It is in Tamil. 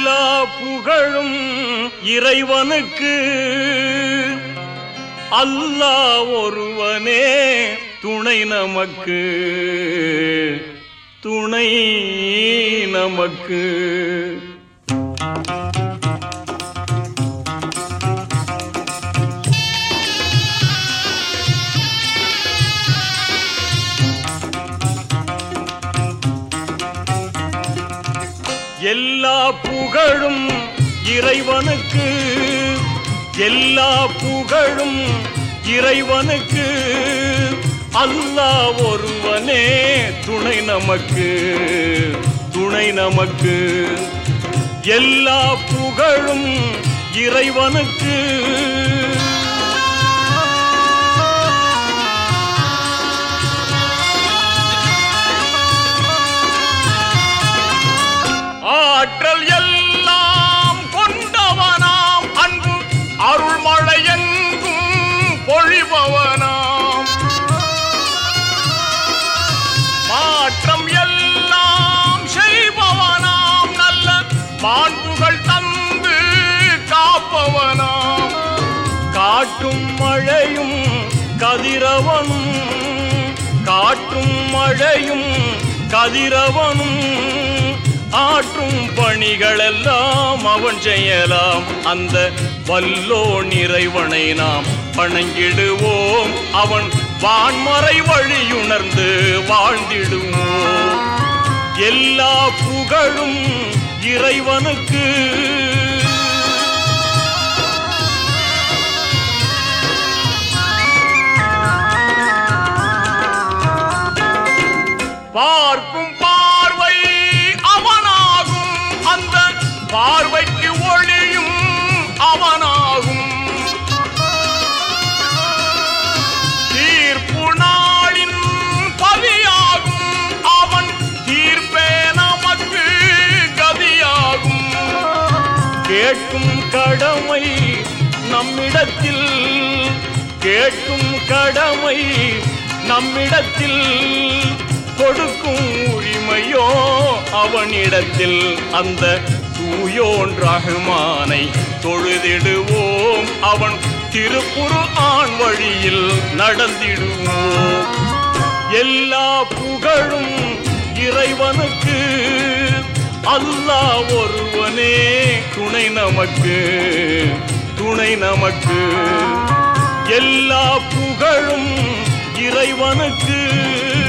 எல்லா புகழும் இறைவனுக்கு அல்லாஹ் ஒருவனே துணை நமக்கு துணை நமக்கு எல்லா புகழும் இறைவனுக்கு எல்லா புகழும் இறைவனுக்கு அல்லாஹ் ஒருவனே துணை நமக்கு துணை நமக்கு எல்லா புகழும் இறைவனுக்கு ஆற்றல் எல்லாம் கொண்டவனாம் அன்பு அருள்மழை எங்கும் பொழிபவனாம் மாற்றம் எல்லாம் செய்பவனாம் நல்ல மாண்புகள் தந்து காப்பவனாம் காற்றும் மழையும் கதிரவனும் காற்றும் மழையும் கதிரவனும் ஆற்றும் பணிகளெல்லாம் அவன் செய்யலாம் அந்த வல்லோன் இறைவனை நாம் வணங்கிடுவோம் அவன் வான்மறை வழியுணர்ந்து வாழ்ந்திடுவோம் எல்லா புகழும் இறைவனுக்கு பார்க்கும் பார்வை அவனாகும் அந்த பார்வைக்கு ஒளியும் அவனாகும் தீர்ப்பு நாளின் பதியாகும் அவன் தீர்ப்பே நமக்கு கதியாகும் கேட்கும் கடமை நம்மிடத்தில் கேட்கும் கடமை நம்மிடத்தில் கொடுக்கும் உரிமையோ அவனிடத்தில் அந்த தூயோன் ரஹ்மானை தொழுதிடுவோம் அவன் திருப்புரு ஆண் வழியில் நடந்திடுவோம் எல்லா புகழும் இறைவனுக்கு அல்லாஹ் ஒருவனே துணை நமக்கு துணை நமக்கு எல்லா புகழும் இறைவனுக்கு